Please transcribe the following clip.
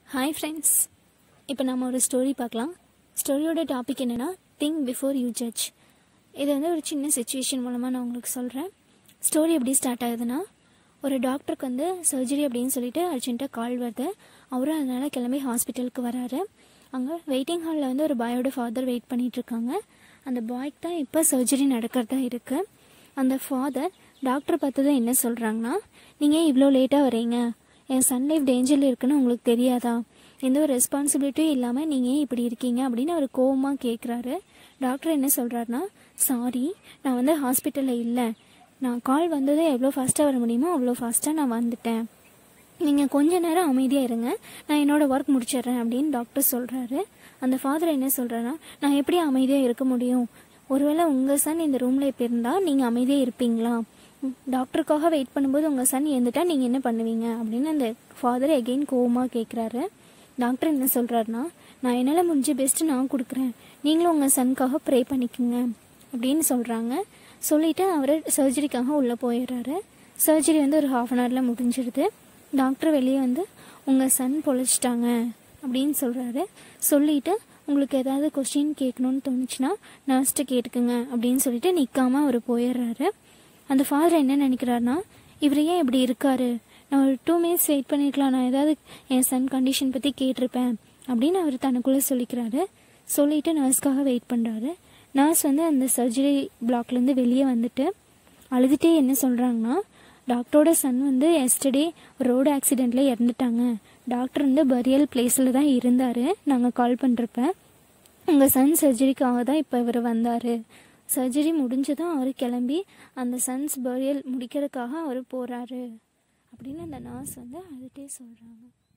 hi friends இப்போ நம்ம ஒரு ஸ்டோரி பார்க்கலாம் ஸ்டோரியோட டாபிக் என்னென்னா திங்க் பிஃபோர் யூ ஜட்ஜ் இது வந்து ஒரு சின்ன சுச்சுவேஷன் மூலமாக நான் உங்களுக்கு சொல்கிறேன் ஸ்டோரி எப்படி ஸ்டார்ட் ஆகுதுன்னா ஒரு டாக்டருக்கு வந்து சர்ஜரி அப்படின்னு சொல்லிட்டு அர்ஜென்ட்டாக கால் வருது அவரும் அதனால் கிளம்பி ஹாஸ்பிட்டலுக்கு வராரு அங்கே வெயிட்டிங் ஹாலில் வந்து ஒரு பாயோட ஃபாதர் வெயிட் பண்ணிட்டு இருக்காங்க அந்த பாய்க்கு தான் இப்போ சர்ஜரி நடக்கிறதா இருக்குது அந்த ஃபாதர் டாக்டர் பார்த்ததும் என்ன சொல்கிறாங்கன்னா நீங்கள் ஏன் இவ்வளோ லேட்டாக வரீங்க என் சன் லைஃப் டேஞ்சரில் இருக்குன்னு உங்களுக்கு தெரியாதா எந்த ஒரு ரெஸ்பான்சிபிலிட்டியும் இல்லாமல் நீங்கள் ஏன் இப்படி இருக்கீங்க அப்படின்னு அவர் கோவமாக கேட்குறாரு டாக்டர் என்ன சொல்கிறாருன்னா சாரி நான் வந்து ஹாஸ்பிட்டலில் இல்லை நான் கால் வந்ததே எவ்வளோ ஃபாஸ்ட்டாக வர முடியுமோ அவ்வளோ ஃபாஸ்ட்டாக நான் வந்துட்டேன் நீங்கள் கொஞ்ச நேரம் அமைதியாக இருங்க நான் என்னோடய ஒர்க் முடிச்சிடுறேன் அப்படின்னு டாக்டர் சொல்கிறாரு அந்த ஃபாதர் என்ன சொல்கிறாருன்னா நான் எப்படி அமைதியாக இருக்க முடியும் ஒருவேளை உங்கள் சன் இந்த ரூமில் இப்போ இருந்தால் நீங்கள் அமைதியாக இருப்பீங்களா டாக்டருக்காக வெயிட் பண்ணும்போது உங்கள் சன் எழுந்துட்டா நீங்கள் என்ன பண்ணுவீங்க அப்படின்னு அந்த ஃபாதர் எகெயின் கோவமாக கேட்குறாரு டாக்டர் என்ன சொல்கிறாருன்னா நான் என்னால் முடிஞ்ச பெஸ்ட்டு நான் கொடுக்குறேன் நீங்களும் உங்கள் சனுக்காக ப்ரே பண்ணிக்கோங்க அப்படின்னு சொல்கிறாங்க சொல்லிவிட்டு அவர் சர்ஜரிக்காக உள்ளே போயிடுறாரு சர்ஜரி வந்து ஒரு ஹாஃப் அன் ஹவரில் முடிஞ்சிடுது டாக்டர் வெளியே வந்து உங்கள் சன் பொழைச்சிட்டாங்க அப்படின்னு சொல்கிறாரு சொல்லிவிட்டு உங்களுக்கு ஏதாவது கொஸ்டின் கேட்கணுன்னு தோணுச்சுன்னா நர்ஸ்ட்டு கேட்டுக்குங்க அப்படின்னு சொல்லிட்டு நிற்காம அவர் போயிடுறாரு அந்த ஃபாதர் என்ன நினைக்கிறாருன்னா இவர் ஏன் இப்படி இருக்காரு நான் ஒரு டூ மினிட்ஸ் வெயிட் பண்ணியிருக்கலாம் நான் ஏதாவது என் சன் கண்டிஷன் பற்றி கேட்டிருப்பேன் அப்படின்னு அவர் தனக்குள்ளே சொல்லிக்கிறாரு சொல்லிட்டு நர்ஸ்க்காக வெயிட் பண்ணுறாரு நர்ஸ் வந்து அந்த சர்ஜரி பிளாக்லேருந்து வெளியே வந்துட்டு அழுதுகிட்டே என்ன சொல்கிறாங்கன்னா டாக்டரோட சன் வந்து எஸ்டர்டே ரோடு ஆக்சிடெண்ட்டில் இறந்துட்டாங்க டாக்டர் வந்து பரியல் பிளேஸில் தான் இருந்தார் நாங்கள் கால் பண்ணுறப்ப உங்கள் சன் சர்ஜரிக்காக தான் இப்போ இவர் வந்தார் சர்ஜரி முடிஞ்சதும் அவர் கிளம்பி அந்த சன்ஸ் பரியல் முடிக்கிறதுக்காக அவர் போகிறாரு அப்படின்னு அந்த நர்ஸ் வந்து அழுட்டே சொல்கிறாங்க